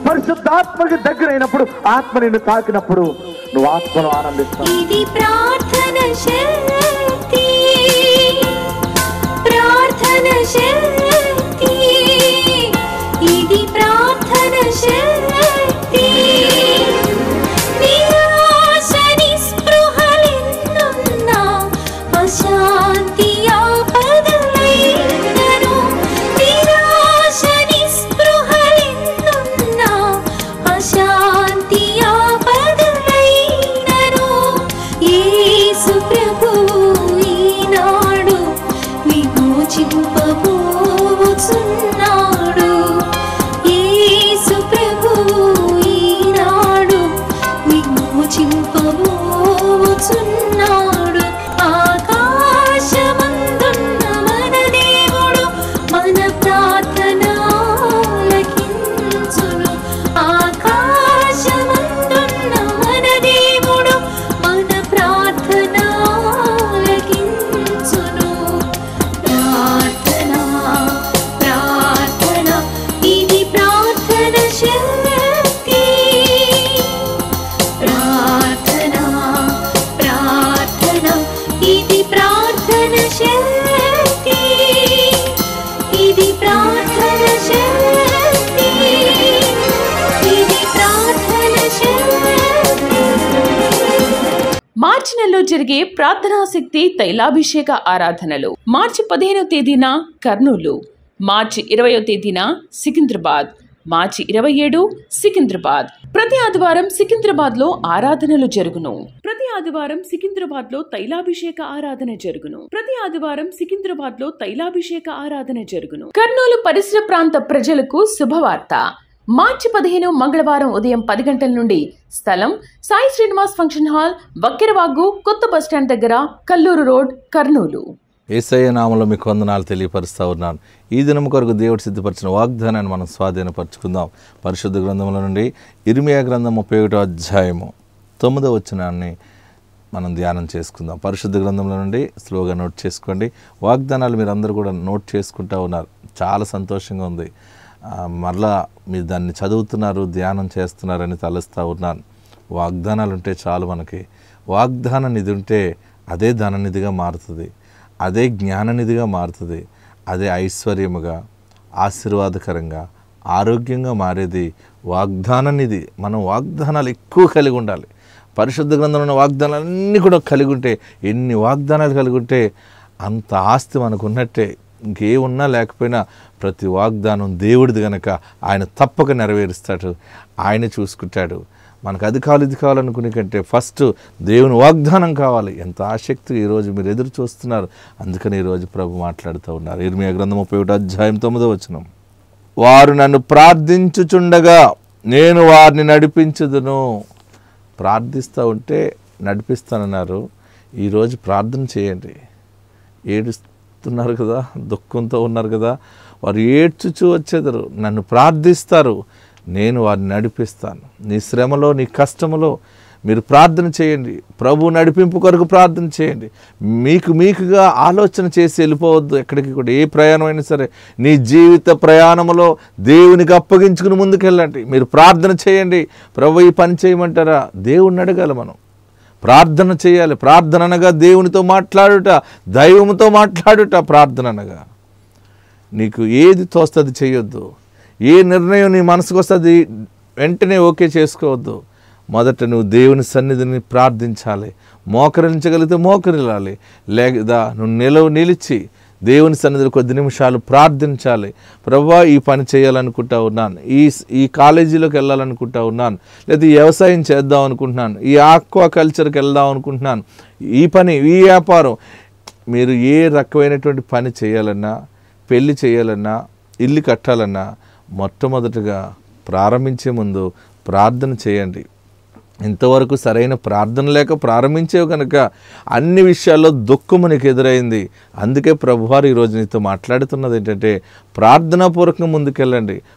పరిశుద్ధాత్మకి దగ్గరైనప్పుడు ఆత్మ నిన్ను తాకినప్పుడు నువ్వు ఆత్మను ఆనందిస్తావు ఇది ప్రార్థన శక్తి ప్రార్థన శక్తి ఇది ప్రార్థన శక్తి నిరాశ నిస్పృహలెన్నున్నా అశాంతి ఆపదలైనను నిరాశ నిస్పృహలెన్నున్నా అశాంతి ఆపదలైనను యేసు ప్రభువు ఈనాడు విమోచింపబోచున్నాడు యేసు ప్రభువు ఈనాడు విమోచింపబోచున్నాడు ఆకాశమందున్న మన దేవుడు మన ప్రార్థన ఆలకించును ఆకాశమందున్న మన దేవుడు మన ప్రార్థన ఆలకించును ప్రార్థన ప్రార్థన ఇది ప్రార్థన శక్తి ప్రార్థన ప్రార్థన ఇది ప్రార్థన శక్తి ఇది ప్రార్థన శక్తి ఇది ప్రార్థన శక్తి మార్చి నెలలో జరిగే ప్రార్థనాశక్తి తైలాభిషేక ఆరాధనలు మార్చి పదిహేనవ తేదీన కర్నూలు మార్చి ఇరవయో తేదీన సికింద్రాబాద్ మార్చి ఇరవై ఏడు సికింద్రాబాద్ ప్రతి ఆదివారం సికింద్రాబాద్ లో ఆరాధనలు జరుగును ప్రతి ఆదివారం సికింద్రాబాద్ లో తైలాభిషేక ఆరాధన జరుగును ప్రతి ఆదివారం సికింద్రాబాద్ లో తైలాభిషేక ఆరాధన జరుగును కర్నూలు పరిసర ప్రాంత ప్రజలకు శుభవార్త మార్చి పదిహేను మంగళవారం ఉదయం పది గంటల నుండి స్థలం సాయి శ్రీనివాస్ ఫంక్షన్ హాల్ వక్కెరవాగు కొత్త బస్టాండ్ దగ్గర కల్లూరు రోడ్ కర్నూలు ఏసయ్య నామంలో మీకు వందనాలు తెలియపరుస్తూ ఉన్నాను ఈ దినం కొరకు దేవుడు సిద్ధపరిచిన వాగ్దానాన్ని మనం స్వాధీనపరచుకుందాం పరిశుద్ధ గ్రంథంలో నుండి ఇర్మియా గ్రంథం ముప్పై ఒకటో అధ్యాయము తొమ్మిదో వచనాన్ని మనం ధ్యానం చేసుకుందాం పరిశుద్ధ గ్రంథంలో నుండి స్లోగా నోట్ చేసుకోండి వాగ్దానాలు మీరు అందరూ కూడా నోట్ చేసుకుంటూ ఉన్నారు చాలా సంతోషంగా ఉంది ఆ, మరలా మీరు దాన్ని చదువుతున్నారు ధ్యానం చేస్తున్నారని తలుస్తూ ఉన్నాను వాగ్దానాలు ఉంటే చాలు మనకి వాగ్దాన నిధి ఉంటే అదే ధననిధిగా మారుతుంది అదే జ్ఞాననిధిగా మారుతుంది అదే ఐశ్వర్యముగా ఆశీర్వాదకరంగా ఆరోగ్యంగా మారేది వాగ్దాన నిధి మనం వాగ్దానాలు ఎక్కువ కలిగి ఉండాలి పరిశుద్ధ గ్రంథంలో ఉన్న వాగ్దానాలు అన్నీ కూడా కలిగి ఉంటే ఎన్ని వాగ్దానాలు కలిగి ఉంటే అంత ఆస్తి మనకు ఉన్నట్టే ఇంకే ఉన్నా లేకపోయినా ప్రతి వాగ్దానం దేవుడిది గనక ఆయన తప్పక నెరవేరుస్తాడు ఆయన చూసుకుంటాడు మనకు అది కావాలి ఇది కావాలనుకునే కంటే ఫస్ట్ దేవుని వాగ్దానం కావాలి ఎంత ఆసక్తి ఈరోజు మీరు ఎదురు చూస్తున్నారు అందుకని ఈరోజు ప్రభు మాట్లాడుతూ ఉన్నారు ఇర్మియా గ్రంథం ముప్పై ఒకటి అధ్యాయం తొమ్మిదో వచనం వారు నన్ను ప్రార్థించుచుండగా నేను వారిని నడిపించుదును ప్రార్థిస్తూ ఉంటే నడిపిస్తానన్నారు ఈరోజు ప్రార్థన చేయండి ఏడుస్తున్నారు కదా దుఃఖంతో ఉన్నారు కదా వారు ఏడ్చుచూ వచ్చేదరు నన్ను ప్రార్థిస్తారు నేను వారిని నడిపిస్తాను నీ శ్రమలో నీ కష్టములో మీరు ప్రార్థన చేయండి ప్రభు నడిపింపు కొరకు ప్రార్థన చేయండి మీకు మీకుగా ఆలోచన చేసి వెళ్ళిపోవద్దు ఎక్కడికి కూడా ఏ ప్రయాణం అయినా సరే నీ జీవిత ప్రయాణంలో దేవునికి అప్పగించుకుని ముందుకెళ్ళండి మీరు ప్రార్థన చేయండి ప్రభు ఈ పని చేయమంటారా దేవుణ్ణి అడగాలి మనం ప్రార్థన చేయాలి ప్రార్థన అనగా దేవునితో మాట్లాడుట దైవముతో మాట్లాడుట ప్రార్థన అనగా నీకు ఏది తోస్తుంది చేయొద్దు ఏ నిర్ణయం నీ మనసుకు వస్తుంది వెంటనే ఓకే చేసుకోవద్దు మొదట నువ్వు దేవుని సన్నిధిని ప్రార్థించాలి మోకరించగలిగితే మోకరిల్లాలి లేదా నువ్వు నిలవ నిలిచి దేవుని సన్నిధిలో కొద్ది నిమిషాలు ప్రార్థించాలి ప్రభా ఈ పని చేయాలనుకుంటా ఉన్నాను ఈ ఈ కాలేజీలోకి వెళ్ళాలనుకుంటా ఉన్నాను లేదా ఈ వ్యవసాయం చేద్దాం అనుకుంటున్నాను ఈ ఆక్వా కల్చర్కి వెళ్దాం అనుకుంటున్నాను ఈ పని ఈ వ్యాపారం మీరు ఏ రకమైనటువంటి పని చేయాలన్నా పెళ్లి చేయాలన్నా ఇల్లు కట్టాలన్నా మొట్టమొదటగా ప్రారంభించే ముందు ప్రార్థన చేయండి ఇంతవరకు సరైన ప్రార్థన లేక ప్రారంభించేవి కనుక అన్ని విషయాల్లో దుఃఖము నీకు ఎదురైంది అందుకే ప్రభువారు ఈరోజు నీతో మాట్లాడుతున్నది ఏంటంటే ప్రార్థనాపూర్వకంగా ముందుకెళ్ళండి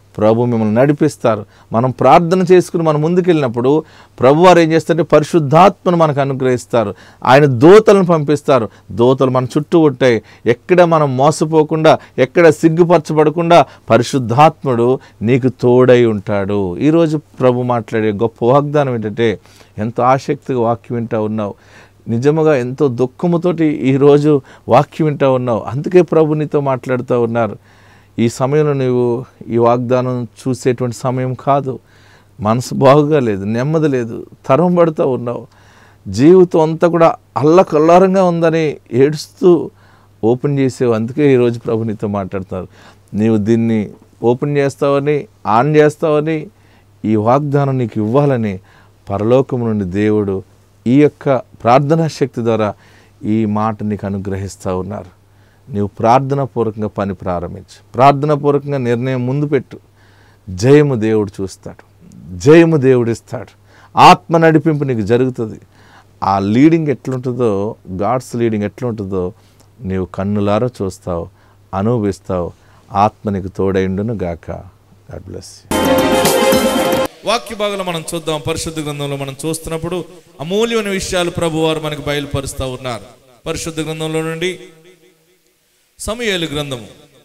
ప్రభు మిమ్మల్ని నడిపిస్తారు మనం ప్రార్థన చేసుకుని మనం ముందుకెళ్ళినప్పుడు ప్రభు వారు ఏం చేస్తారంటే పరిశుద్ధాత్మను మనకు అనుగ్రహిస్తారు ఆయన దోతలను పంపిస్తారు దోతలు మన చుట్టూ ఉంటాయి ఎక్కడ మనం మోసపోకుండా ఎక్కడ సిగ్గుపరచబడకుండా పరిశుద్ధాత్ముడు నీకు తోడై ఉంటాడు ఈరోజు ప్రభు మాట్లాడే గొప్ప వాగ్దానం ఏంటంటే ఎంతో ఆసక్తిగా వాక్యం వింటా ఉన్నావు నిజముగా ఎంతో దుఃఖముతోటి ఈరోజు వాక్యం వింటా ఉన్నావు అందుకే ప్రభు నీతో మాట్లాడుతూ ఉన్నారు ఈ సమయంలో నువ్వు ఈ వాగ్దానం చూసేటువంటి సమయం కాదు మనసు బాగుగా లేదు నెమ్మది లేదు తరం పడుతూ ఉన్నావు జీవితం అంతా కూడా అల్లకల్లారంగా ఉందని ఏడుస్తూ ఓపెన్ చేసేవు అందుకే ఈరోజు ప్రభు నీతో మాట్లాడుతున్నారు నీవు దీన్ని ఓపెన్ చేస్తావని ఆన్ చేస్తావని ఈ వాగ్దానం నీకు ఇవ్వాలని పరలోకం నుండి దేవుడు ఈ యొక్క ప్రార్థనా శక్తి ద్వారా ఈ మాట నీకు అనుగ్రహిస్తూ ఉన్నారు నీవు ప్రార్థన పూర్వకంగా పని ప్రారంభించు ప్రార్థన పూర్వకంగా నిర్ణయం ముందు పెట్టు జయము దేవుడు చూస్తాడు జయము దేవుడు ఇస్తాడు ఆత్మ నడిపింపు నీకు జరుగుతుంది ఆ లీడింగ్ ఎట్లుంటుందో గాడ్స్ లీడింగ్ ఎట్లుంటుందో నీవు కన్నులారా చూస్తావు అనుభవిస్తావు ఆత్మ నీకు తోడైండును గాక గాడ్ బ్లెస్ వాక్య భాగంలో మనం చూద్దాం పరిశుద్ధ గ్రంథంలో మనం చూస్తున్నప్పుడు అమూల్యమైన విషయాలు ప్రభు వారు మనకు బయలుపరుస్తూ ఉన్నారు పరిశుద్ధ గ్రంథంలో నుండి సమయాలు గ్రంథము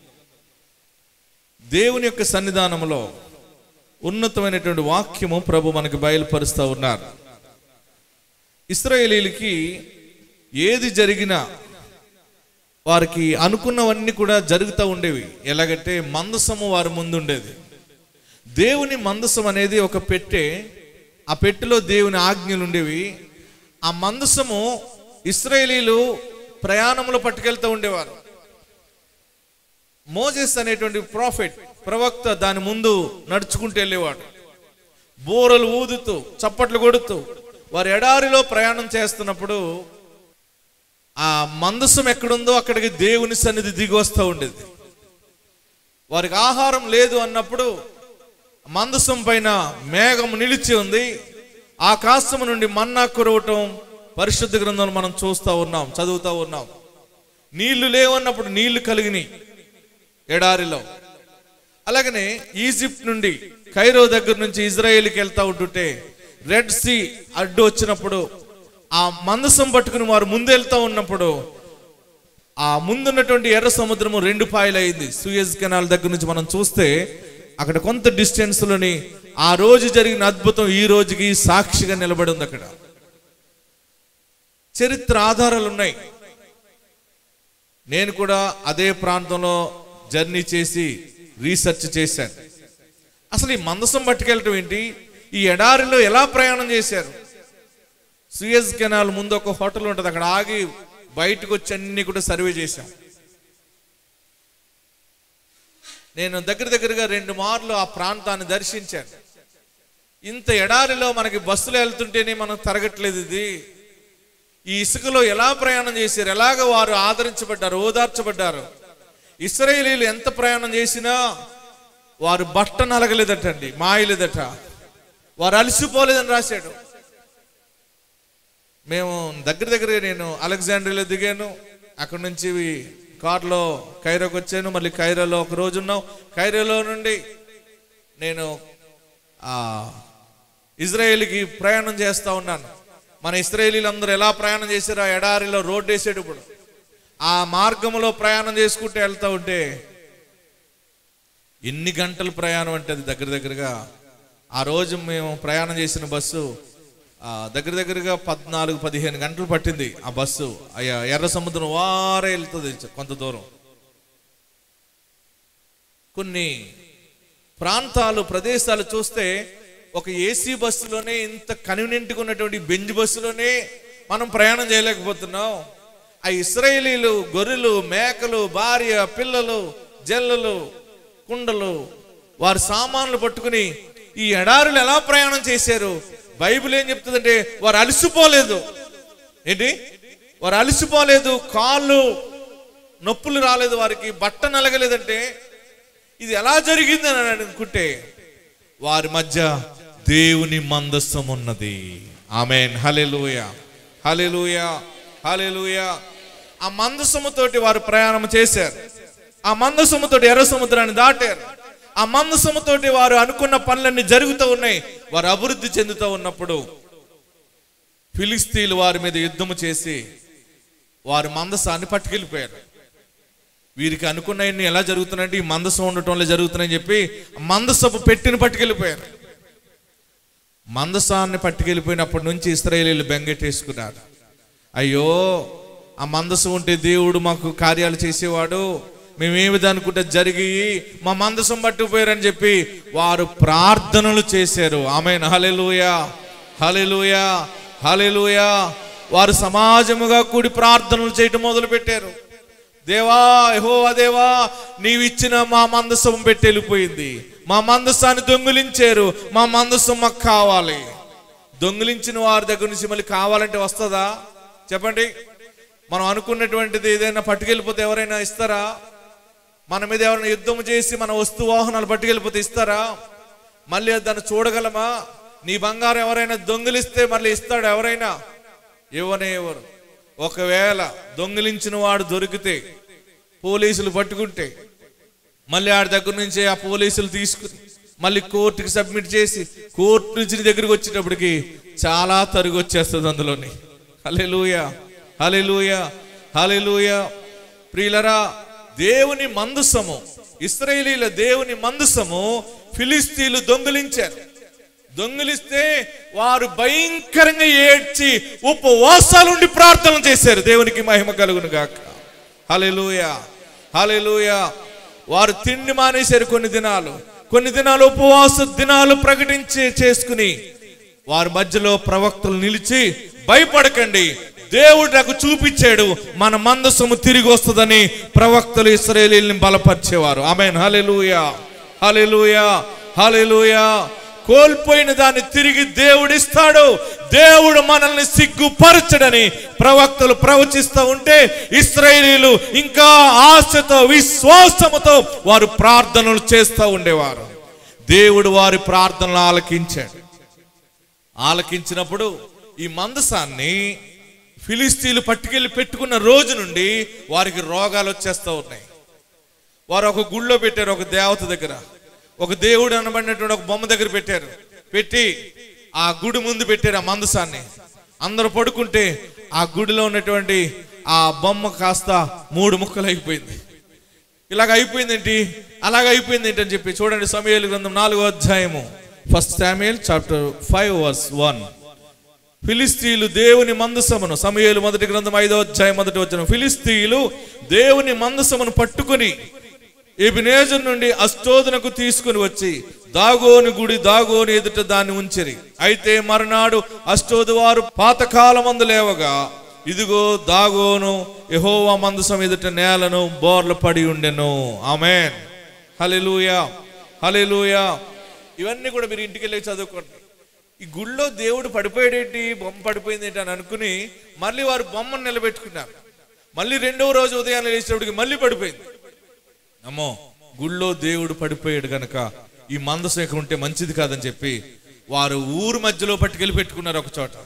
దేవుని యొక్క సన్నిధానంలో ఉన్నతమైనటువంటి వాక్యము ప్రభు మనకు బయలుపరుస్తూ ఉన్నారు ఇస్రాయేలీలకి ఏది జరిగినా వారికి అనుకున్నవన్నీ కూడా జరుగుతూ ఉండేవి ఎలాగంటే మందసము వారి ముందు ఉండేది దేవుని మందసం అనేది ఒక పెట్టె ఆ పెట్టెలో దేవుని ఆజ్ఞలు ఉండేవి ఆ మందసము ఇస్రాయేలీలు ప్రయాణంలో పట్టుకెళ్తూ ఉండేవారు మోజెస్ అనేటువంటి ప్రాఫిట్ ప్రవక్త దాని ముందు నడుచుకుంటూ వెళ్ళేవాడు బోరలు ఊదుతూ చప్పట్లు కొడుతూ వారు ఎడారిలో ప్రయాణం చేస్తున్నప్పుడు ఆ మందసం ఎక్కడుందో అక్కడికి దేవుని సన్నిధి దిగి వస్తూ ఉండేది వారికి ఆహారం లేదు అన్నప్పుడు మందసం పైన మేఘం నిలిచి ఉంది ఆకాశము నుండి మన్నా కురవటం పరిశుద్ధ గ్రంథంలో మనం చూస్తూ ఉన్నాం చదువుతూ ఉన్నాం నీళ్లు లేవన్నప్పుడు నీళ్లు కలిగినాయి ఎడారిలో అలాగనే ఈజిప్ట్ నుండి కైరో దగ్గర నుంచి ఇజ్రాయేల్కి వెళ్తా ఉంటుంటే రెడ్ సీ అడ్డు వచ్చినప్పుడు ఆ మందసం పట్టుకుని వారు ముందు వెళ్తా ఉన్నప్పుడు ఆ ముందున్నటువంటి ఎర్ర సముద్రము రెండు పాయలు అయింది సూయజ్ కెనాల్ దగ్గర నుంచి మనం చూస్తే అక్కడ కొంత డిస్టెన్స్ లోని ఆ రోజు జరిగిన అద్భుతం ఈ రోజుకి సాక్షిగా నిలబడి ఉంది అక్కడ చరిత్ర ఆధారాలు ఉన్నాయి నేను కూడా అదే ప్రాంతంలో జర్నీ చేసి రీసెర్చ్ చేశాను అసలు ఈ మందసం పట్టుకెళ్ళటం ఏంటి ఈ ఎడారిలో ఎలా ప్రయాణం చేశారు సుయజ్ కెనాల్ ముందు ఒక హోటల్ ఉంటుంది అక్కడ ఆగి బయటకు వచ్చి అన్ని కూడా సర్వే చేశాం నేను దగ్గర దగ్గరగా రెండు మార్లు ఆ ప్రాంతాన్ని దర్శించాను ఇంత ఎడారిలో మనకి బస్సులు వెళ్తుంటేనే మనం తరగట్లేదు ఇది ఈ ఇసుకలో ఎలా ప్రయాణం చేశారు ఎలాగ వారు ఆదరించబడ్డారు ఓదార్చబడ్డారు ఇస్రాయేలీలు ఎంత ప్రయాణం చేసినా వారు బట్ట నలగలేదటండి మాయలేదట వారు అలసిపోలేదని రాశాడు మేము దగ్గర దగ్గర నేను అలెగ్జాండ్రియాలో దిగాను అక్కడ నుంచి కార్లో కైరోకి వచ్చాను మళ్ళీ కైరోలో ఒక రోజు ఉన్నాం కైరోలో నుండి నేను ఆ ఇజ్రాయేల్కి ప్రయాణం చేస్తా ఉన్నాను మన ఇస్రాయేలీలు అందరూ ఎలా ప్రయాణం చేశారో ఆ ఎడారిలో రోడ్డు వేసేటప్పుడు ఆ మార్గంలో ప్రయాణం చేసుకుంటూ వెళ్తా ఉంటే ఎన్ని గంటల ప్రయాణం అంటే అది దగ్గర దగ్గరగా ఆ రోజు మేము ప్రయాణం చేసిన బస్సు ఆ, దగ్గర దగ్గరగా పద్నాలుగు పదిహేను గంటలు పట్టింది ఆ బస్సు అయ్యా ఎర్ర సముద్రం వారే వెళ్తుంది కొంత దూరం కొన్ని ప్రాంతాలు ప్రదేశాలు చూస్తే ఒక ఏసీ బస్సులోనే ఇంత కన్వీనియంట్గా ఉన్నటువంటి బెంజ్ బస్సులోనే మనం ప్రయాణం చేయలేకపోతున్నాం ఆ ఇస్రాయేలీలు గొర్రెలు మేకలు భార్య పిల్లలు జల్లలు కుండలు వారి సామాన్లు పట్టుకుని ఈ ఎడారులు ఎలా ప్రయాణం చేశారు బైబిల్ ఏం చెప్తుందంటే వారు అలసిపోలేదు ఏంటి వారు అలసిపోలేదు కాళ్ళు నొప్పులు రాలేదు వారికి బట్ట నలగలేదంటే ఇది ఎలా జరిగింది అని అనుకుంటే వారి మధ్య దేవుని మందస్సం ఉన్నది ఆమెన్ హలెలూయ హలెలూయ హలెలూయ ఆ మందసముతోటి వారు ప్రయాణం చేశారు ఆ మందసముతోటి ఎర్ర సముద్రాన్ని దాటారు ఆ మందసముతోటి వారు అనుకున్న పనులన్నీ జరుగుతూ ఉన్నాయి వారు అభివృద్ధి చెందుతూ ఉన్నప్పుడు ఫిలిస్తీన్లు వారి మీద యుద్ధము చేసి వారి మందసాన్ని పట్టుకెళ్ళిపోయారు వీరికి అనుకున్నవన్నీ ఎలా జరుగుతున్నాయంటే ఈ మందసం ఉండటంలో జరుగుతున్నాయని చెప్పి మందసపు పెట్టిన పట్టుకెళ్ళిపోయారు మందసాన్ని పట్టుకెళ్ళిపోయినప్పటి నుంచి ఇస్రాయేలీలు బెంగెట్టేసుకున్నారు అయ్యో ఆ మందసం ఉంటే దేవుడు మాకు కార్యాలు చేసేవాడు మేమేమిది అనుకుంటే జరిగి మా మందసం పట్టుకుపోయారని చెప్పి వారు ప్రార్థనలు చేశారు ఆమె హలెలుయా హలెలుయా హలెలుయా వారు సమాజముగా కూడి ప్రార్థనలు చేయటం మొదలు పెట్టారు దేవా యెహోవా దేవా నీవిచ్చిన మా మందసం పెట్టి వెళ్ళిపోయింది మా మందసాన్ని దొంగిలించారు మా మందసం మాకు కావాలి దొంగిలించిన వారి దగ్గర నుంచి మళ్ళీ కావాలంటే వస్తుందా చెప్పండి మనం అనుకున్నటువంటిది ఏదైనా పట్టుకెళ్ళిపోతే ఎవరైనా ఇస్తారా మన మీద ఎవరైనా యుద్ధం చేసి మన వస్తు వాహనాలు పట్టుకెళ్ళిపోతే ఇస్తారా మళ్ళీ దాన్ని చూడగలమా నీ బంగారం ఎవరైనా దొంగిలిస్తే మళ్ళీ ఇస్తాడు ఎవరైనా ఇవ్వనే ఎవరు ఒకవేళ దొంగిలించిన వాడు దొరికితే పోలీసులు పట్టుకుంటే మళ్ళీ ఆడి దగ్గర నుంచి ఆ పోలీసులు తీసుకుని మళ్ళీ కోర్టుకి సబ్మిట్ చేసి కోర్టు నుంచి నీ దగ్గరికి వచ్చేటప్పటికి చాలా తరుగు వచ్చేస్తుంది అందులోని హలెలూయ హలెలూయ హలెలూయ ప్రియులరా దేవుని మందసము ఇస్రాయేలీల దేవుని మందసము ఫిలిస్తీన్లు దొంగిలించారు దొంగిలిస్తే వారు భయంకరంగా ఏడ్చి ఉపవాసాలుండి ప్రార్థన చేశారు దేవునికి మహిమ కలుగును గాక హలెలూయ హలెలూయ వారు తిండి మానేశారు కొన్ని దినాలు కొన్ని దినాలు ఉపవాస దినాలు ప్రకటించి చేసుకుని వారి మధ్యలో ప్రవక్తలు నిలిచి భయపడకండి దేవుడు నాకు చూపించాడు మన మందసము తిరిగి వస్తుందని ప్రవక్తలు ఇస్రాయేలీని బలపరిచేవారు ఆమె హలెలూయా హలెలూయా హలెలూయా కోల్పోయిన దాన్ని తిరిగి దేవుడిస్తాడు దేవుడు మనల్ని సిగ్గుపరచడని ప్రవక్తలు ప్రవచిస్తూ ఉంటే ఇస్రాయేలీలు ఇంకా ఆశతో విశ్వాసముతో వారు ప్రార్థనలు చేస్తూ ఉండేవారు దేవుడు వారి ప్రార్థనలు ఆలకించాడు ఆలకించినప్పుడు ఈ మందసాన్ని ఫిలిస్తీన్లు పట్టుకెళ్ళి పెట్టుకున్న రోజు నుండి వారికి రోగాలు వచ్చేస్తూ ఉన్నాయి వారు ఒక గుళ్ళో పెట్టారు ఒక దేవత దగ్గర ఒక దేవుడు అనబడినటువంటి ఒక బొమ్మ దగ్గర పెట్టారు పెట్టి ఆ గుడి ముందు పెట్టారు ఆ మందసాన్ని అందరూ పడుకుంటే ఆ గుడిలో ఉన్నటువంటి ఆ బొమ్మ కాస్త మూడు ముక్కలు అయిపోయింది ఇలాగ అయిపోయిందేంటి అలాగ అయిపోయింది ఏంటి అని చెప్పి చూడండి సమయాలు గ్రంథం నాలుగో అధ్యాయము first Samuel chapter five verse one ఫిలిస్తీన్లు దేవుని మందసమును సమయాలు మొదటి గ్రంథం ఐదో అధ్యాయం మొదటి వచ్చిన ఫిలిస్తీన్లు దేవుని మందసమును పట్టుకొని ఎబినేజర్ నుండి అష్టోదనకు తీసుకుని వచ్చి దాగోని గుడి దాగోని ఎదుట దాన్ని ఉంచిరి అయితే మరునాడు అష్టోదు వారు పాతకాలమందు లేవగా ఇదిగో దాగోను యెహోవా మందసం ఎదుట నేలను బోర్ల పడి ఉండెను ఆమెన్ హలెలూయా హలెలూయా ఇవన్నీ కూడా మీరు ఇంటికి వెళ్ళి చదువుకోండి ఈ గుళ్ళో దేవుడు పడిపోయాడేంటి బొమ్మ పడిపోయింది ఏంటి అని అనుకుని మళ్ళీ వారు బొమ్మను నిలబెట్టుకున్నారు మళ్ళీ రెండవ రోజు ఉదయాన్నే లేచేటప్పటికి మళ్ళీ పడిపోయింది అమ్మో గుళ్ళో దేవుడు పడిపోయాడు గనక ఈ మందసం ఇక్కడ ఉంటే మంచిది కాదని చెప్పి వారు ఊరు మధ్యలో పట్టుకెళ్ళి పెట్టుకున్నారు ఒక చోట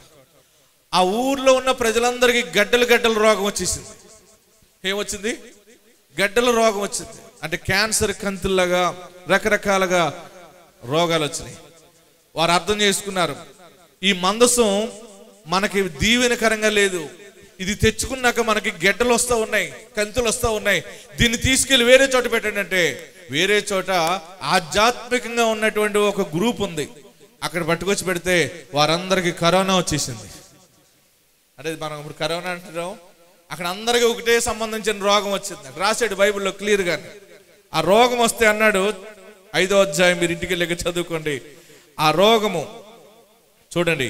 ఆ ఊర్లో ఉన్న ప్రజలందరికీ గడ్డలు గడ్డల రోగం వచ్చేసింది ఏమొచ్చింది గడ్డల రోగం వచ్చింది అంటే క్యాన్సర్ కంతుల్లాగా రకరకాలుగా రోగాలు వచ్చినాయి వారు అర్థం చేసుకున్నారు ఈ మందసం మనకి దీవెనకరంగా లేదు ఇది తెచ్చుకున్నాక మనకి గెడ్డలు వస్తూ ఉన్నాయి కంతులు వస్తూ ఉన్నాయి దీన్ని తీసుకెళ్లి వేరే చోట పెట్టండి అంటే వేరే చోట ఆధ్యాత్మికంగా ఉన్నటువంటి ఒక గ్రూప్ ఉంది అక్కడ పట్టుకొచ్చి పెడితే వారందరికీ కరోనా వచ్చేసింది అంటే మనం ఇప్పుడు కరోనా అంటున్నాం అక్కడ అందరికీ ఒకటే సంబంధించిన రోగం వచ్చింది అక్కడ రాశాడు బైబిల్లో క్లియర్గా ఆ రోగం వస్తే అన్నాడు ఐదో అధ్యాయం మీరు ఇంటికి వెళ్ళి చదువుకోండి ఆ రోగము చూడండి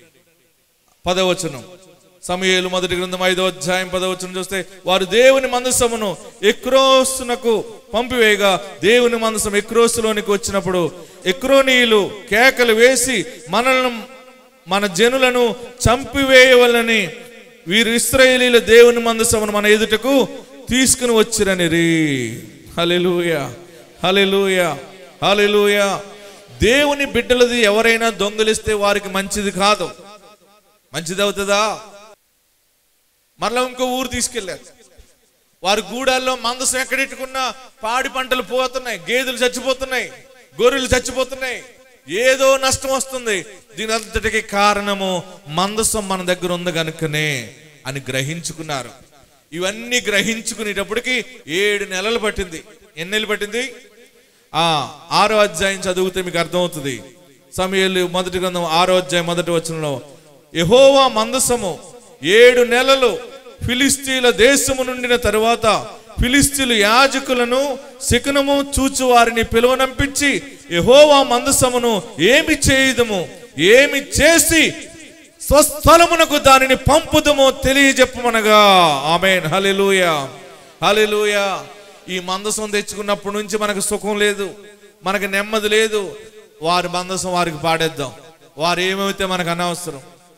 పదవచనం సమయలు మొదటి గ్రంథం ఐదో అధ్యాయం పదవచనం చూస్తే వారు దేవుని మందసమును ఎక్రోసునకు పంపివేయగా దేవుని మందసం ఎక్రోసులోనికి వచ్చినప్పుడు ఎక్రోనీయులు కేకలు వేసి మనల్ని మన జనులను చంపివేయవలని వీరు ఇస్రాయేలీల దేవుని మందసమును మన ఎదుటకు తీసుకుని వచ్చిరని రీ హలెలూయ హలెలూయ హలెలూయ దేవుని బిడ్డలది ఎవరైనా దొంగిలిస్తే వారికి మంచిది కాదు మంచిది అవుతుందా మరలా ఇంకో ఊరు తీసుకెళ్ళారు వారి గూడాల్లో మందసం ఎక్కడెట్టుకున్నా పాడి పంటలు పోతున్నాయి గేదెలు చచ్చిపోతున్నాయి గొర్రెలు చచ్చిపోతున్నాయి ఏదో నష్టం వస్తుంది దీని అంతటికి కారణము మందసం మన దగ్గర ఉంది కనుకనే అని గ్రహించుకున్నారు ఇవన్నీ గ్రహించుకునేటప్పటికి ఏడు నెలలు పట్టింది ఎన్ని నెలలు పట్టింది ఆ ఆరో అధ్యాయం చదివితే మీకు అర్థమవుతుంది సమయాలు మొదటి గ్రంథం ఆరో అధ్యాయం మొదటి వచనంలో యెహోవా మందసము ఏడు నెలలు ఫిలిస్తీన్ల దేశము నుండిన తరువాత ఫిలిస్తీన్లు యాజకులను శకునము చూచు వారిని పిలువనంపించి యెహోవా మందసమును ఏమి చేయుదము ఏమి చేసి స్వస్థలమునకు దానిని పంపుదమో తెలియజెప్పమనగా ఆమెన్ హల్లెలూయా హల్లెలూయా ఈ మందసం తెచ్చుకున్నప్పటి నుంచి మనకు సుఖం లేదు మనకు నెమ్మది లేదు వారి మందసం వారికి పాడేద్దాం వారు ఏమైతే మనకు అనవసరం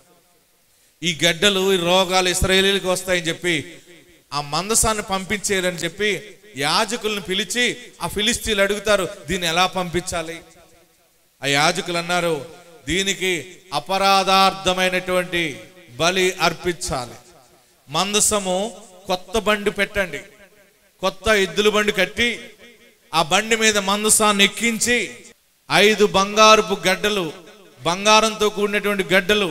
ఈ గడ్డలు ఈ రోగాలు ఇస్రాయేలీలకు వస్తాయని చెప్పి ఆ మందసాన్ని పంపించేయాలని చెప్పి యాజకులను పిలిచి ఆ ఫిలిస్తీన్లు అడుగుతారు దీన్ని ఎలా పంపించాలి ఆ యాజకులు అన్నారు దీనికి అపరాధార్థమైనటువంటి బలి అర్పించాలి మందసము కొత్త బండి పెట్టండి కొత్త ఎద్దుల బండి కట్టి ఆ బండి మీద మందసాన్ని ఎక్కించి ఐదు బంగారపు గడ్డలు బంగారంతో కూడినటువంటి గడ్డలు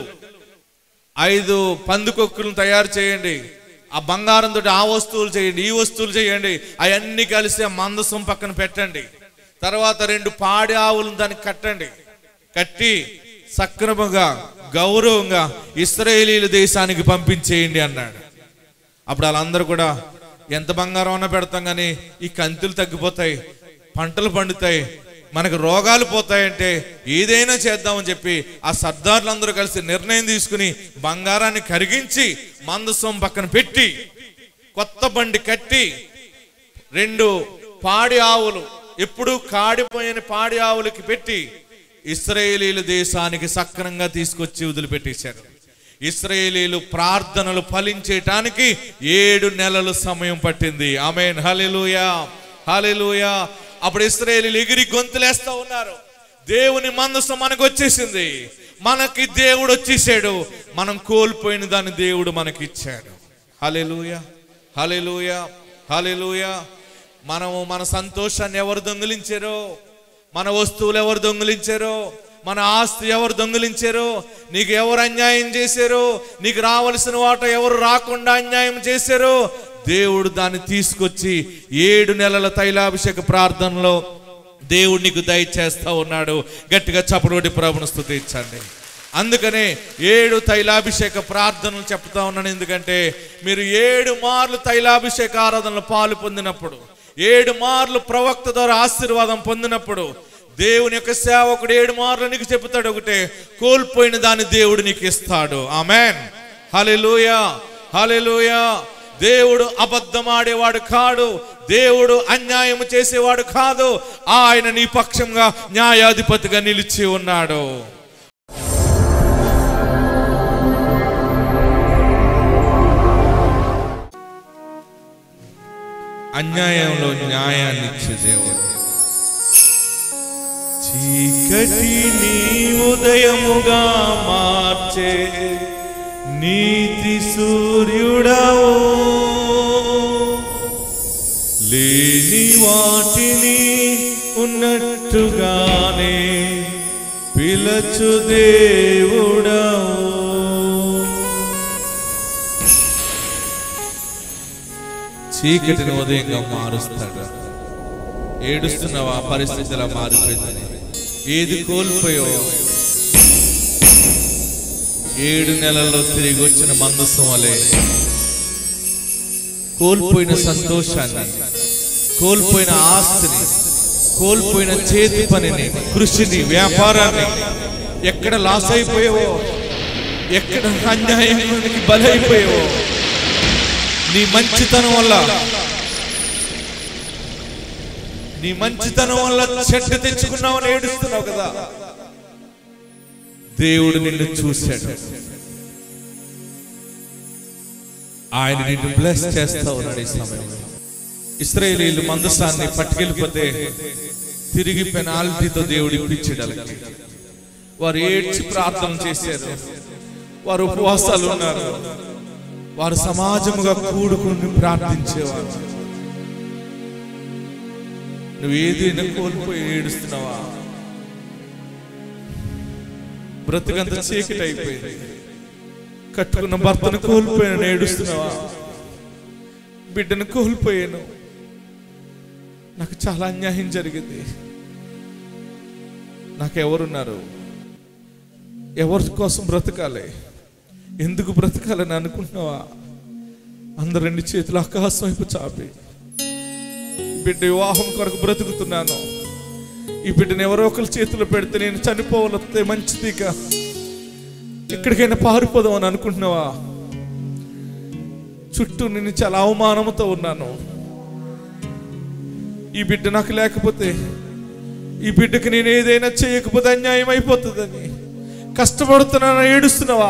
ఐదు పందుకొక్కులను తయారు చేయండి ఆ బంగారంతో ఆ వస్తువులు చేయండి ఈ వస్తువులు చేయండి అవన్నీ కలిసి ఆ మందసం పక్కన పెట్టండి తర్వాత రెండు పాడి ఆవులను దానికి కట్టండి కట్టి సక్రమంగా గౌరవంగా ఇస్రాయేలీల దేశానికి పంపించేయండి అన్నాడు అప్పుడు వాళ్ళందరూ కూడా ఎంత బంగారం అన్నా పెడతాం కానీ ఈ కంతులు తగ్గిపోతాయి పంటలు పండుతాయి మనకు రోగాలు పోతాయంటే ఏదైనా చేద్దామని చెప్పి ఆ సర్దార్లందరూ కలిసి నిర్ణయం తీసుకుని బంగారాన్ని కరిగించి మందసం పక్కన పెట్టి కొత్త బండి కట్టి రెండు పాడి ఆవులు ఎప్పుడు కాడిపోయిన పాడి ఆవులకి పెట్టి ఇస్రాయేలీల దేశానికి సక్రంగా తీసుకొచ్చి వదిలిపెట్టేశారు ఇస్రాయేలీలు ప్రార్థనలు ఫలించేటానికి ఏడు నెలలు సమయం పట్టింది ఆమెన్ హలెలుయా హలెలుయా అప్పుడు ఇస్రాయేలీలు ఎగిరి గొంతులేస్తా ఉన్నారు దేవుని మందసం మనకు వచ్చేసింది మనకి దేవుడు వచ్చేసాడు మనం కోల్పోయిన దాన్ని దేవుడు మనకి ఇచ్చాడు హలెలుయా హలెలుయా హలెలుయా మనము మన సంతోషాన్ని ఎవరు దొంగిలించారో మన వస్తువులు ఎవరు దొంగిలించారో మన ఆస్తి ఎవరు దొంగిలించారో నీకు ఎవరు అన్యాయం చేశారో నీకు రావలసిన వాట ఎవరు రాకుండా అన్యాయం చేశారో దేవుడు దాన్ని తీసుకొచ్చి ఏడు నెలల తైలాభిషేక ప్రార్థనలో దేవుడు నీకు దయచేస్తా ఉన్నాడు గట్టిగా చపరోటి ప్రభును స్థుతించండి అందుకనే ఏడు తైలాభిషేక ప్రార్థనలు చెప్తా ఉన్నాను ఎందుకంటే మీరు ఏడు మార్లు తైలాభిషేక ఆరాధనలు పాలు పొందినప్పుడు ఏడు మార్లు ప్రవక్త ద్వారా ఆశీర్వాదం పొందినప్పుడు దేవుని యొక్క సేవకుడు ఏడు మార్లు నీకు చెబుతాడు ఒకటే కోల్పోయిన దాన్ని దేవుడు నీకు ఇస్తాడు ఆమెన్ హలెలూయా హలెలూయా దేవుడు అబద్ధమాడేవాడు కాడు దేవుడు అన్యాయం చేసేవాడు కాదు ఆయన నీ పక్షంగా న్యాయాధిపతిగా నిలిచి ఉన్నాడు అన్యాయంలో న్యాయాన్ని ఇచ్చే దేవుడు చీకటిని ఉదయముగా మార్చే నీతి సూర్యుడవు లేని వాటిని ఉన్నట్టుగానే పిలచు దేవుడవు చీకటిని ఉదయంగా మారుస్తాడు ఏడుస్తున్నావా పరిస్థితి ఇలా మారిపోయిందని ఏది కోల్పోయో ఏడు నెలల్లో తిరిగి వచ్చిన మందసం వలె కోల్పోయిన సంతోషాన్ని కోల్పోయిన ఆస్తిని కోల్పోయిన చేతి పనిని కృషిని వ్యాపారాన్ని ఎక్కడ లాస్ అయిపోయావో ఎక్కడ అన్యాయానికి బలైపోయావో నీ మంచితనం వల్ల నీ మంచితనం వల్ల చెట్టు తెచ్చుకున్నావని ఏడుస్తున్నావు కదా దేవుడు నిన్ను చూశాడు ఆయన నిన్ను బ్లెస్ చేస్తా ఉన్నాడు ఈ సమయంలో ఇస్రాయేలీలు మందసాన్ని పట్టుకెళ్ళిపోతే తిరిగి పెనాల్టీతో దేవుడు ఇప్పించాడు వారు ఏడ్చి ప్రార్థన చేశారు వారు ఉపవాసాలు ఉన్నారు వారు సమాజముగా కూడుకుని ప్రార్థించేవారు నువ్వు ఏదైనా కోల్పోయి ఏడుస్తున్నావా బ్రతుకంత చీకటి అయిపోయింది కట్టుకున్న భర్తను కోల్పోయాను ఏడుస్తున్నావా బిడ్డను కోల్పోయాను నాకు చాలా అన్యాయం జరిగింది నాకు ఎవరున్నారు ఎవరి కోసం బ్రతకాలి ఎందుకు బ్రతకాలని అనుకుంటున్నావా అందరు రెండు చేతులు ఆకాశం వైపు చాపి బిడ్డ వివాహం కొరకు బ్రతుకుతున్నాను ఈ బిడ్డను ఎవరో ఒకరి చేతిలో పెడితే నేను చనిపోవాలంతే మంచిది ఇక ఎక్కడికైనా పారిపోదాం అని అనుకుంటున్నావా చుట్టూ నేను చాలా అవమానంతో ఉన్నాను ఈ బిడ్డ నాకు లేకపోతే ఈ బిడ్డకి నేను ఏదైనా చేయకపోతే అన్యాయం అయిపోతుందని కష్టపడుతున్నాను ఏడుస్తున్నావా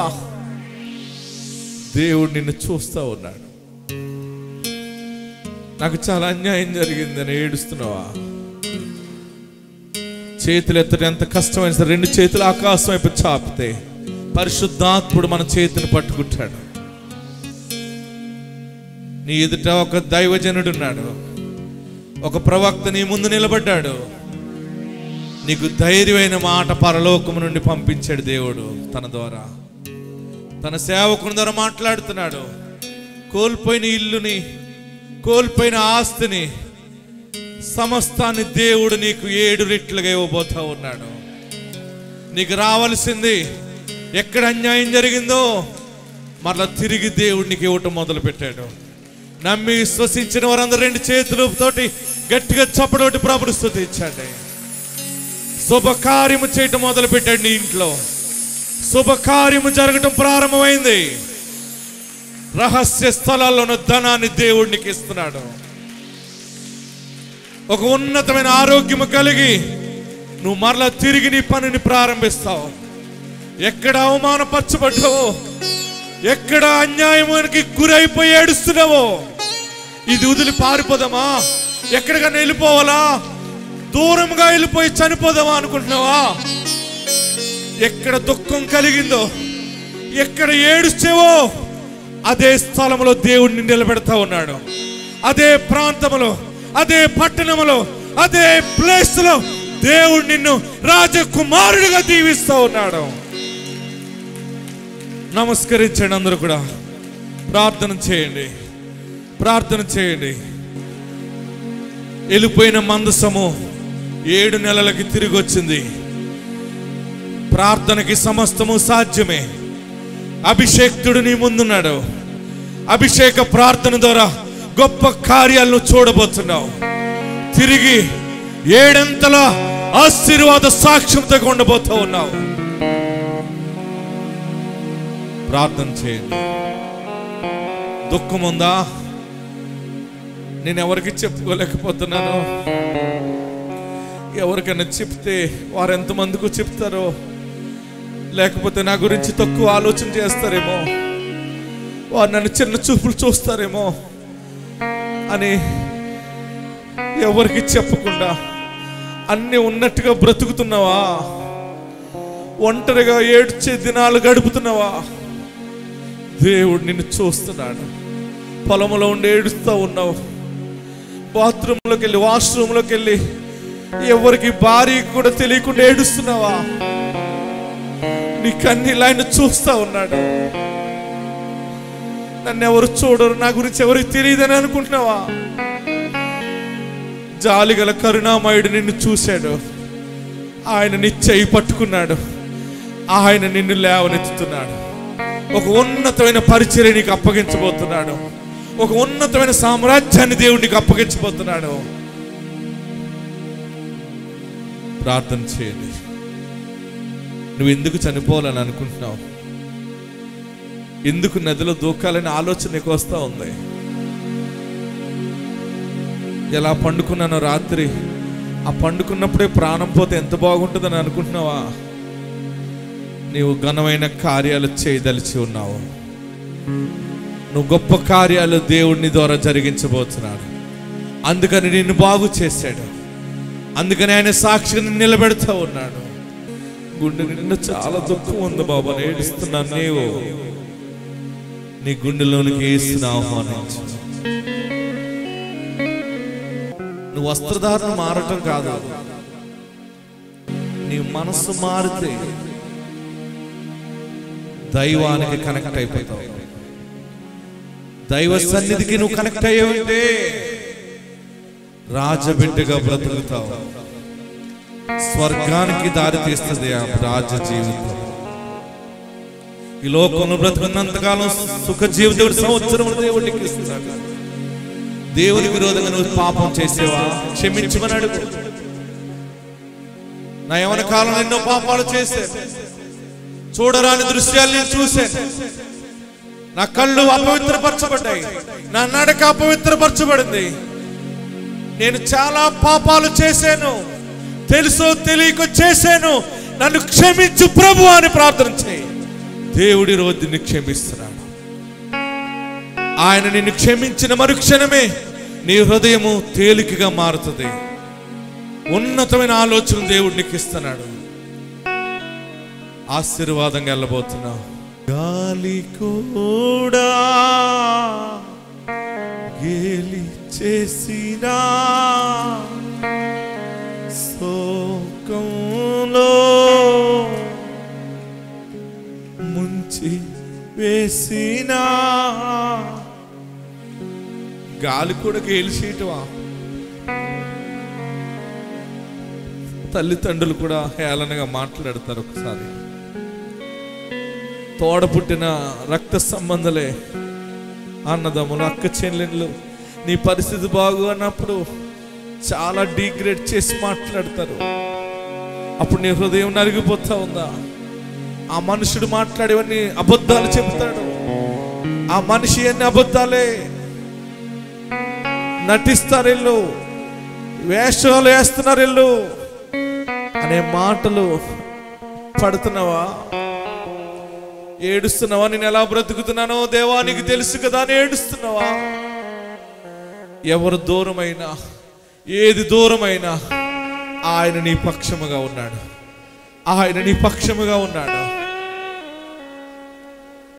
దేవుడు నిన్ను చూస్తా ఉన్నాడు నాకు చాలా అన్యాయం జరిగిందని ఏడుస్తున్నావా చేతులు ఎత్తడం ఎంత కష్టమైన సరే రెండు చేతులు ఆకాశం వైపు చాపితే పరిశుద్ధాత్ముడు మన చేతిని పట్టుకుంటాడు నీ ఎదుట ఒక దైవజనుడు ఉన్నాడు ఒక ప్రవక్త నీ ముందు నిలబడ్డాడు నీకు ధైర్యమైన మాట పరలోకము నుండి పంపించాడు దేవుడు తన ద్వారా తన సేవకుని ద్వారా మాట్లాడుతున్నాడు కోల్పోయిన ఇల్లుని కోల్పోయిన ఆస్తిని సమస్తాన్ని దేవుడు నీకు ఏడు రెట్లుగా ఇవ్వబోతా ఉన్నాడు నీకు రావాల్సింది ఎక్కడ అన్యాయం జరిగిందో మరలా తిరిగి దేవుడు నీకు ఇవ్వటం మొదలు పెట్టాడు నమ్మి విశ్వసించిన వారందరూ రెండు చేతులతోటి గట్టిగా చప్పడోటి ప్రభుడు స్థుతించండి శుభకార్యము చేయటం మొదలు పెట్టాడు నీ ఇంట్లో శుభకార్యము జరగటం ప్రారంభమైంది రహస్య స్థలాల్లోని ధనాన్ని దేవుడు నీకు ఇస్తున్నాడు ఒక ఉన్నతమైన ఆరోగ్యము కలిగి నువ్వు మరలా తిరిగి నీ పనిని ప్రారంభిస్తావు ఎక్కడ అవమానపరచబడ్డావో ఎక్కడ అన్యాయమానికి గురైపోయి ఏడుస్తున్నావో ఇది వదిలి పారిపోదామా ఎక్కడికైనా వెళ్ళిపోవాలా దూరంగా వెళ్ళిపోయి చనిపోదామా అనుకుంటున్నావా ఎక్కడ దుఃఖం కలిగిందో ఎక్కడ ఏడుస్తావో అదే స్థలంలో దేవుడిని నిలబెడతా ఉన్నాడు అదే ప్రాంతంలో అదే పట్టణంలో అదే ప్లేస్ లో దేవుడు నిన్ను రాజకుమారుడిగా దీవిస్తా ఉన్నాడు నమస్కరించండి అందరూ కూడా ప్రార్థన చేయండి ప్రార్థన చేయండి వెళ్ళిపోయిన మందసము ఏడు నెలలకి తిరిగి వచ్చింది ప్రార్థనకి సమస్తము సాధ్యమే అభిషేక్తుడు నీ ముందున్నాడు అభిషేక ప్రార్థన ద్వారా గొప్ప కార్యాలను చూడబోతున్నావు తిరిగి ఏడంతల ఆశీర్వాద సాక్ష్యంతో ఉండబోతూ ఉన్నావు ప్రార్థన చేయండి దుఃఖం ఉందా నేను ఎవరికి చెప్పుకోలేకపోతున్నాను ఎవరికైనా చెప్తే వారు ఎంతమందికి చెప్తారో లేకపోతే నా గురించి తక్కువ ఆలోచన చేస్తారేమో వారు నన్ను చిన్న చూపులు చూస్తారేమో అని ఎవరికి చెప్పకుండా అన్ని ఉన్నట్టుగా బ్రతుకుతున్నావా ఒంటరిగా ఏడ్చే దినాలు గడుపుతున్నావా దేవుడు నిన్ను చూస్తున్నాడు పొలంలో ఉండి ఏడుస్తూ ఉన్నావు బాత్రూంలోకి వెళ్ళి వాష్రూమ్లోకి వెళ్ళి ఎవరికి భార్యకి కూడా తెలియకుండా ఏడుస్తున్నావా నీ కన్నీళ్ళు ఆయన చూస్తా ఉన్నాడు నన్ను ఎవరు చూడరు నా గురించి ఎవరికి తెలియదని అనుకుంటున్నావా జాలిగల కరుణామయుడు నిన్ను చూశాడు ఆయన నీ చేయి పట్టుకున్నాడు ఆయన నిన్ను లేవనెత్తుతున్నాడు ఒక ఉన్నతమైన పరిచర్య నీకు అప్పగించబోతున్నాడు ఒక ఉన్నతమైన సామ్రాజ్యాన్ని దేవుడు నీకు అప్పగించబోతున్నాడు ప్రార్థన చేయండి నువ్వు ఎందుకు చనిపోవాలని అనుకుంటున్నావు ఎందుకు నదిలో దూకాలని ఆలోచన నీకు వస్తా ఉంది ఎలా పండుకున్నానో రాత్రి ఆ పండుకున్నప్పుడే ప్రాణం పోతే ఎంత బాగుంటుందని అనుకుంటున్నావా నీవు ఘనమైన కార్యాలు చేయదలిచి ఉన్నావు నువ్వు గొప్ప కార్యాలు దేవుడిని ద్వారా జరిగించబోతున్నాడు అందుకని నిన్ను బాగు చేశాడు అందుకని ఆయన సాక్షిని నిలబెడతా ఉన్నాడు గుండె నిండా చాలా దుఃఖం ఉంది బాబా నేను ఏడుస్తున్నాను నీవు నీ గుండెలోనికి వేసిన ఆహ్వానించు నువ్వు వస్త్రధారణ మారటం కాదు నీ మనసు మారితే దైవానికి కనెక్ట్ అయిపోతావు దైవ సన్నిధికి నువ్వు కనెక్ట్ అయ్యి ఉంటే రాజబిడ్డగా బ్రతుకుతావు స్వర్గానికి దారి తీస్తుంది ఆ రాజ జీవితం ఈ లోకంలో బ్రతుకున్నంతకాలం సుఖ జీవితం సంవత్సరం దేవుడికి ఇస్తున్నాడు దేవుని విరోధంగా నువ్వు పాపం చేసేవా క్షమించమని అడుగు నా యవన కాలంలో ఎన్నో పాపాలు చేశాను చూడరాని దృశ్యాలు నేను చూశాను నా కళ్ళు అపవిత్రపరచబడ్డాయి నా నడక అపవిత్రపరచబడింది నేను చాలా పాపాలు చేశాను తెలుసో తెలియక చేశాను నన్ను క్షమించు ప్రభు అని ప్రార్థన చేయి దేవుడి రోజు నిన్ను క్షమిస్తున్నాడు ఆయన నిన్ను క్షమించిన మరుక్షణమే నీ హృదయము తేలికగా మారుతుంది ఉన్నతమైన ఆలోచన దేవుడు నీకు ఇస్తున్నాడు ఆశీర్వాదంగా వెళ్ళబోతున్నావు గాలి కూడా గేలి చేసినా శోకంలో ముంచి వేసినా గాలి కూడా గేలిచేయటమా తల్లిదండ్రులు కూడా హేళనగా మాట్లాడతారు ఒకసారి తోడ పుట్టిన రక్త సంబంధలే అన్నదమ్ములు అక్క చెల్లెళ్ళు నీ పరిస్థితి బాగు అన్నప్పుడు చాలా డిగ్రేడ్ చేసి మాట్లాడతారు అప్పుడు నీ హృదయం నలిగిపోతా ఉందా ఆ మనుషుడు మాట్లాడేవన్నీ అబద్ధాలు చెప్తాడు ఆ మనిషి అన్ని అబద్ధాలే నటిస్తారు ఇల్లు వేషాలు వేస్తున్నారు ఇల్లు అనే మాటలు పడుతున్నావా ఏడుస్తున్నావా నేను ఎలా బ్రతుకుతున్నానో దేవానికి తెలుసు కదా అని ఏడుస్తున్నావా ఎవరు దూరమైనా ఏది దూరమైనా ఆయన నీ పక్షముగా ఉన్నాడు ఆయన నీ పక్షముగా ఉన్నాడు